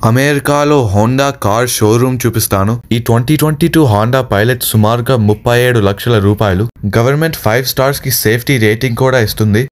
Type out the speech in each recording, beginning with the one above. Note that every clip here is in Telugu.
అమెరికాలో హోండా కార్ షోరూమ్ చూపిస్తాను ఈ twenty twenty two Honda Pilot సుమారుగా ముప్పై ఏడు లక్షల రూపాయలు గవర్నమెంట్ ఫైవ్ స్టార్స్ కి సేఫ్టీ రేటింగ్ కూడా ఇస్తుంది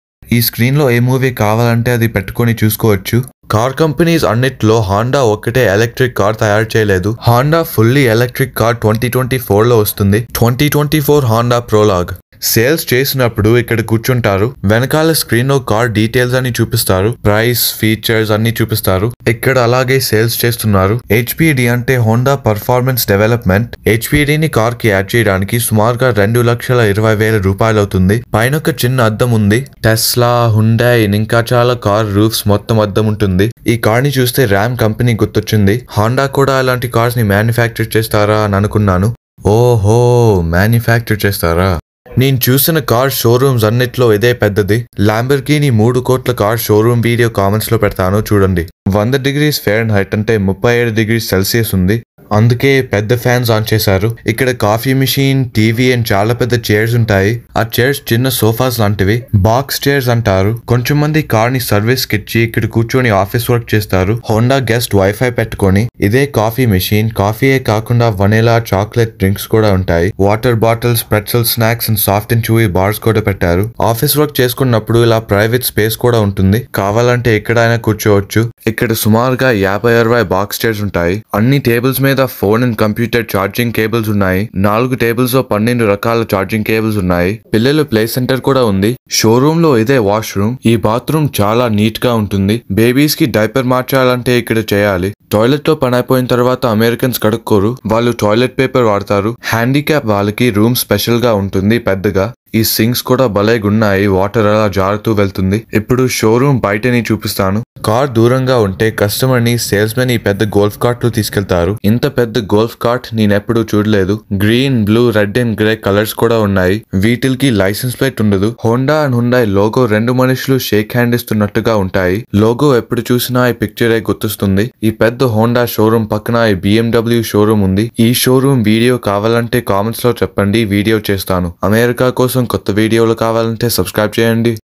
ఈ స్క్రీన్లో ఏ మూవీ కావాలంటే అది పెట్టుకొని చూసుకోవచ్చు కార్ కంపెనీస్ అన్నిట్లో హాండా ఒక్కటే ఎలక్ట్రిక్ కార్ తయారు చేయలేదు Honda fully electric car twenty twenty ఫోర్లో వస్తుంది twenty twenty four Honda Prologue sales చేసినప్పుడు ఇక్కడ కూర్చుంటారు వెనకాల స్క్రీన్ లో కార్ డీటెయిల్స్ అని చూపిస్తారు ప్రైస్ ఫీచర్స్ అన్ని చూపిస్తారు ఇక్కడ అలాగే సేల్స్ చేస్తున్నారు హెచ్పిడి అంటే హోండా పర్ఫార్మెన్స్ డెవలప్మెంట్ హెచ్పిడిని కార్ కి యాడ్ చేయడానికి సుమారుగా రెండు లక్షల ఇరవై వేల రూపాయలు అవుతుంది పైన ఒక చిన్న అద్దం ఉంది టెస్లా హుండై ఇంకా చాలా కార్ రూఫ్స్ మొత్తం అద్దం ఉంటుంది ఈ కార్ ని చూస్తే ర్యామ్ కంపెనీ గుర్తొచ్చింది హాండా కూడా అలాంటి కార్స్ ని మ్యానుఫ్యాక్చర్ చేస్తారా అని అనుకున్నాను ఓహో మ్యానుఫ్యాక్చర్ చేస్తారా నేను చూసిన కార్ షోరూమ్స్ అన్నిట్లో ఇదే పెద్దది ల్యాంబర్గిని మూడు కోట్ల కార్ షోరూమ్ వీడియో కామెంట్స్ లో పెడతాను చూడండి వంద డిగ్రీస్ ఫేరన్ హైట్ అంటే ముప్పై ఏడు డిగ్రీస్ సెల్సియస్ ఉంది అందుకే పెద్ద ఫ్యాన్స్ ఆన్ చేశారు ఇక్కడ కాఫీ మిషన్ టీవీ అండ్ చాలా పెద్ద చైర్స్ ఉంటాయి ఆ చైర్స్ చిన్న సోఫాస్ లాంటివి బాక్స్ చైర్స్ అంటారు కొంచెం మంది కార్ ని సర్వీస్ కిచ్చి ఇక్కడ కూర్చొని ఆఫీస్ వర్క్ చేస్తారు హోండా గెస్ట్ వైఫై పెట్టుకొని ఇదే కాఫీ మెషిన్ కాఫీయే కాకుండా వనీలా చాక్లెట్ డ్రింక్స్ కూడా ఉంటాయి water bottles pretzel snacks and soft and chewy bars కూడా పెట్టారు ఆఫీస్ వర్క్ చేసుకున్నప్పుడు ఇలా ప్రైవేట్ స్పేస్ కూడా ఉంటుంది కావాలంటే ఎక్కడైనా కూర్చోవచ్చు ఇక్కడ సుమారుగా యాభై అరవై బాక్స్ చైర్స్ ఉంటాయి అన్ని టేబుల్స్ మీద phone and computer charging cables ఉన్నాయి నాలుగు టేబుల్స్ లో పన్నెండు రకాల ఛార్జింగ్ కేబుల్స్ ఉన్నాయి పిల్లలు ప్లే సెంటర్ కూడా ఉంది షోరూమ్ లో ఇదే వాష్రూమ్ ఈ బాత్రూమ్ చాలా నీట్ గా ఉంటుంది బేబీస్ కి డైపర్ మార్చాలంటే ఇక్కడ చేయాలి టాయిలెట్ లో పని అయిపోయిన తర్వాత అమెరికన్స్ కడుక్కోరు వాళ్ళు టాయిలెట్ పేపర్ వాడతారు హ్యాండిక్యాప్ వాళ్ళకి రూమ్ స్పెషల్ గా ఉంటుంది పెద్దగా ఈ సింక్స్ కూడా భలేగున్నాయి వాటర్ అలా జారుతూ వెళ్తుంది ఇప్పుడు షోరూమ్ బయటని చూపిస్తాను కార్ దూరంగా ఉంటే కస్టమర్ ని సేల్స్ మెన్ ఈ పెద్ద గోల్ఫ్ కార్ట్ లో తీసుకెళ్తారు ఇంత పెద్ద గోల్ఫ్ కార్ట్ నేనెప్పుడు చూడలేదు green blue red and grey colours కూడా ఉన్నాయి వీటికి లైసెన్స్ ప్లేట్ ఉండదు హోండా అండ్ హుండాయ్ లోగో రెండు మనుషులు షేక్ హ్యాండ్ ఇస్తున్నట్టుగా ఉంటాయి లోగో ఎప్పుడు చూసినా ఈ పిక్చరే గుర్తొస్తుంది ఈ పెద్ద హోండా షోరూమ్ పక్కన ఈ బిఎండబ్ల్యూ షోరూమ్ ఉంది ఈ షోరూమ్ వీడియో కావాలంటే కామెంట్స్ లో చెప్పండి వీడియో చేస్తాను అమెరికా కోసం కొత్త వీడియోలు కావాలంటే సబ్స్క్రైబ్ చేయండి